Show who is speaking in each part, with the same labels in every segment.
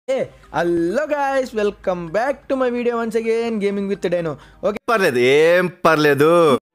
Speaker 1: Hello guys welcome back to my video once again gaming with Deno okay
Speaker 2: పర్లేదు ఏం పర్లేదు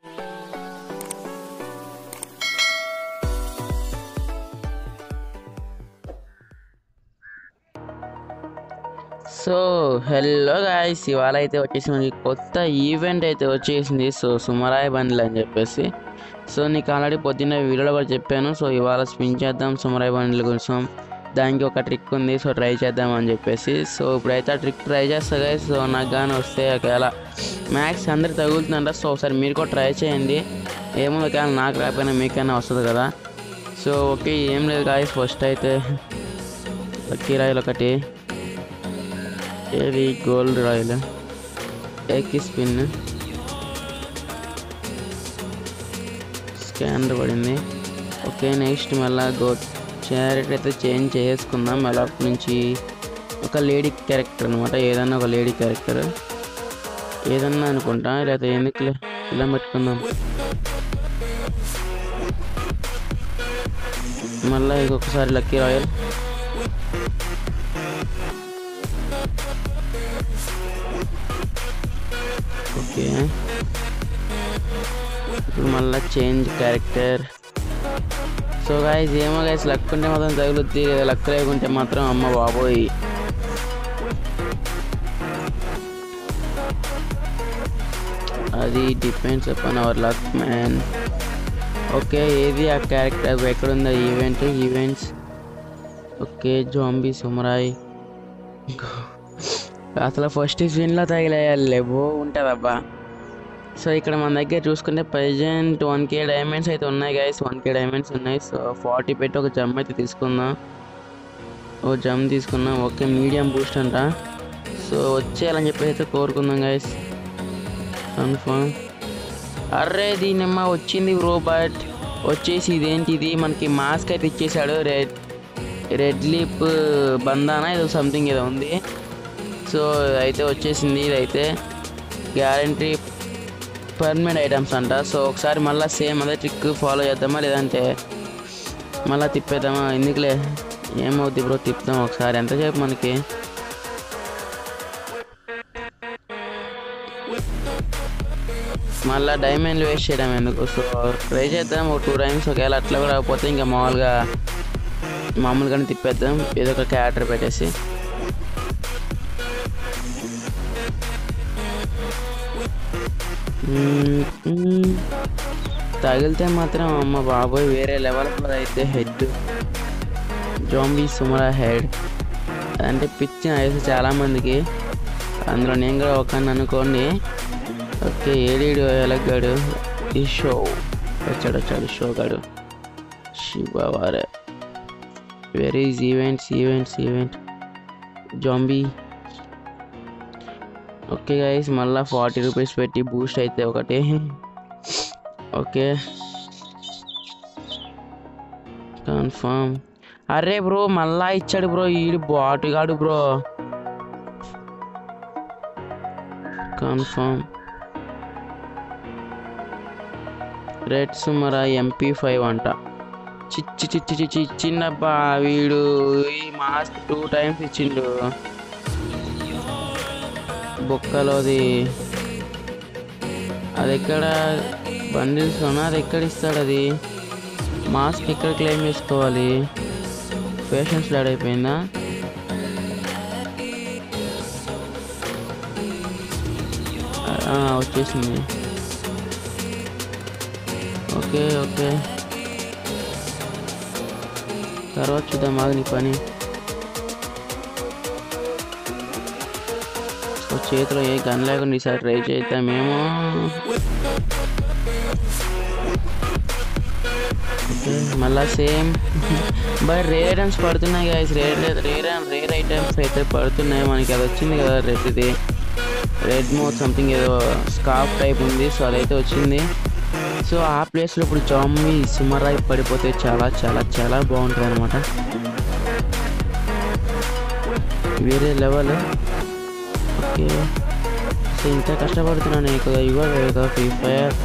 Speaker 3: so hello guys ఇవాళ అయితే వచ్చేసి మనకి కొత్త ఈవెంట్ అయితే వచ్చేసింది సో సుమరాయ్ బండ్లు అని చెప్పేసి సో నీకు ఆల్రెడీ పొద్దున్న వీడియోలో కూడా చెప్పాను సో ఇవాళ స్పిన్ చేద్దాం సుమరాయ్ బండ్ల కోసం దానికి ఒక ట్రిక్ ఉంది సో ట్రై చేద్దాం అని చెప్పేసి సో ఇప్పుడైతే ఆ ట్రిక్ ట్రై చేస్తా గాయస్ సో నాకు కానీ వస్తే ఒకవేళ మ్యాక్స్ అందరికి తగులుతుందంట సో ఒకసారి మీరు కూడా ట్రై చేయండి ఏమో ఒకవేళ నాకు రాకపోయినా మీకైనా వస్తుంది కదా సో ఓకే ఏం లేదు గాయస్ ఫస్ట్ అయితే లక్కీ రాయలు ఒకటి ఏది గోల్డ్ రాయల్ ఎక్కి స్పిన్ స్కానర్ పడింది ఓకే నెక్స్ట్ మళ్ళా గో చారిటీ అయితే చేంజ్ చేసుకుందాం మళ్ళీ అప్పటి నుంచి ఒక లేడీ క్యారెక్టర్ అనమాట ఏదన్నా ఒక లేడీ క్యారెక్టర్ ఏదన్నా అనుకుంటా లేకపోతే ఎందుకు ఇలా పెట్టుకుందాం మళ్ళీ ఇంకొకసారి లక్కీ రాయల్ ఓకే ఇప్పుడు మళ్ళీ చేంజ్ క్యారెక్టర్ సో గాయస్ ఏమో గాయస్ లక్ ఉంటే మాత్రం తగులుద్ది లక్ లేకుంటే మాత్రం అమ్మ బాబోయ్ అది depends upon our luck man okay ఏది ఆ క్యారెక్టర్ ఎక్కడుంది event events okay zombie samurai అసలు ఫస్ట్ సీన్లో తగిలేయాలి లేవో ఉంటుందబ్బా సో ఇక్కడ మన దగ్గర చూసుకుంటే ప్రజెంట్ వన్ కే డైమండ్స్ అయితే ఉన్నాయి గైస్ వన్ కే డైమండ్స్ ఉన్నాయి సో ఫార్టీ పెట్టి ఒక జమ్ అయితే తీసుకుందాం ఓ జమ్ తీసుకున్నాం ఓకే మీడియం బూస్ట్ అంట సో వచ్చేయాలని చెప్పేసి అయితే కోరుకుందాం గైస్ కన్ఫర్మ్ అర్రే దీనిమ్మ వచ్చింది బ్రో బట్ వచ్చేసి ఇదేంటి ఇది మనకి మాస్క్ అయితే ఇచ్చేసాడు రెడ్ రెడ్ లిప్ బందానా ఏదో సంథింగ్ ఏదో ఉంది సో అయితే వచ్చేసింది ఇదైతే గ్యారంటీ పర్మనెంట్ ఐటమ్స్ అంట సో ఒకసారి మళ్ళీ సేమ్ అదే ట్రిక్ ఫాలో చేద్దామా లేదంటే మళ్ళీ తిప్పేద్దామా ఎందుకులే ఏమవుద్ది బ్రో తిప్పుదాం ఒకసారి ఎంతసేపు మనకి మళ్ళీ డైమండ్లు వేస్ట్ చేయడం ఎందుకు సో ట్రై చేద్దాం ఒక టూ టైమ్స్ ఒకవేళ అట్లా కూడా రాకపోతే ఇంకా మామూలుగా మామూలుగానే తిప్పేద్దాం ఏదో ఒక క్యారెక్టర్ పెట్టేసి మ్మ్, మ్మ్. తగిలితే మాత్రం అమ్మ బాబోయ్ వేరే లెవెల్ కూడా అయితే హెడ్ జాంబీ సుమరా హెడ్ అంటే పిచ్చి వయసు చాలామందికి అందులో నేను కూడా ఒక అనుకోండి ఓకే ఏడీడు ఎలగ్గాడు ఈ షో వచ్చాడు వచ్చాడు షో గాడు శివవారే very is events events event zombie okay guys మళ్ళీ ఫార్టీ రూపీస్ పెట్టి బూస్ట్ అయితే ఒకటి ఓకే కన్ఫర్మ్ అరే బ్రో మళ్ళా ఇచ్చాడు బ్రో ఈడు బాటుగాడు బ్రో కన్ఫర్మ్ రెడ్ సుమరా ఎంపీ ఫైవ్ అంట చిచ్చి చిచ్చి చిచ్చి ఇచ్చిండబ్బా వీడు ఈ మాస్క్ టూ టైమ్స్ ఇచ్చిండు బొక్కలోది అది ఎక్కడ బండిల్స్ అది ఎక్కడ ఇస్తాడు అది మాస్క్ ఎక్కడ క్లెయిమ్ చేసుకోవాలి పేషెన్స్ లాడ్ అయిపోయిందా ఆ, వచ్చేసింది ఓకే ఓకే తర్వాత చూద్దాం ఆగు నీ పని సో చేతిలో ఏ గన్ లేకుండా ఈసారి ట్రై చేద్దామేమో ఓకే మళ్ళా సేమ్ బట్ రేర్ ఐటమ్స్ పడుతున్నాయి guys rare rare rare items అయితే పడుతున్నాయి మనకి అది వచ్చింది కదా రెడ్ ఇది రెడ్ మోత్ సంథింగ్ ఏదో స్కార్ఫ్ టైప్ ఉంది సో అదైతే వచ్చింది సో ఆ ప్లేస్లో ఇప్పుడు జాంబీ సుమరాయి పడిపోతే చాలా చాలా చాలా బాగుంటుంది అనమాట వేరే లెవెల్ ఓకే సో ఇంత కష్టపడుతున్నాను నేను కదా ఇవ్వదు కదా ఫ్రీ ఫైర్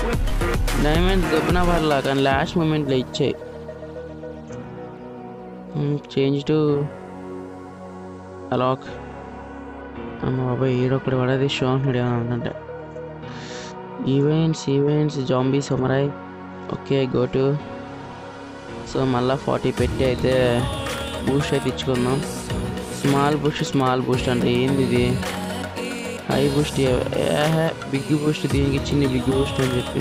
Speaker 3: డైమండ్ దొబ్బిన పర్లా కానీ లాస్ట్ మూమెంట్లో ఇచ్చాయి చేంజ్ టు అలాక్ అమ్మ బాబాయ్ ఈడొక్కడు పడేది షో అంటున్నాడు ఏమన్నా అంటే events events zombie samurai okay go to so మళ్ళీ ఫార్టీ పెట్టి అయితే బూస్ట్ అయితే ఇచ్చుకుందాం స్మాల్ బూస్ట్ స్మాల్ బూస్ట్ అంటే ఏంది ఇది హై బూస్ట్ ఏహే బిగ్ బూస్ట్ దీనికి ఇచ్చింది బిగ్ బూస్ట్ అని చెప్పి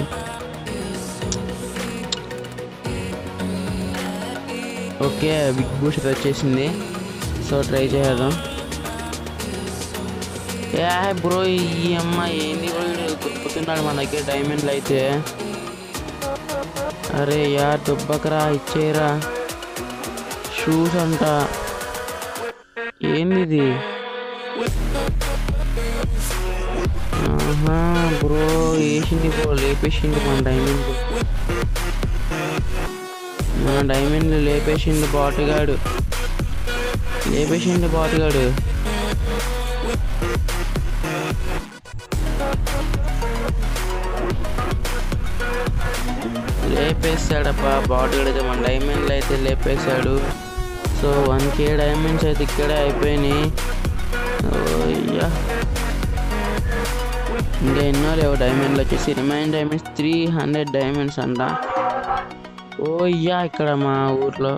Speaker 3: ఓకే బిగ్ బూస్ట్ అయితే వచ్చేసింది సో ట్రై చేద్దాం ఏ బ్రో ఈ అమ్మ ఏంది బ్రో వీడు దొబ్బుతున్నాడు మన దగ్గర డైమండ్లు అయితే అరే యార్ దుబ్బకరా ఇచ్చేయరా షూస్ అంట ఏంది ఇది ఆహా బ్రో వేసింది బ్రో లేపేసింది మన డైమండ్ మన డైమండ్ లేపేసింది బాటుగాడు లేపేసింది బాటుగాడు లేపేశాడప్పా బాటుగాడు అయితే మన డైమండ్లు అయితే లేపేశాడు సో వన్ కే డైమండ్స్ అయితే ఇక్కడే అయిపోయినాయి ఓయ్యా ఇంకా ఎన్నో లేవు డైమండ్లు వచ్చేసి remain diamonds three hundred diamonds అంట ఓయ్యా ఇక్కడ మా ఊర్లో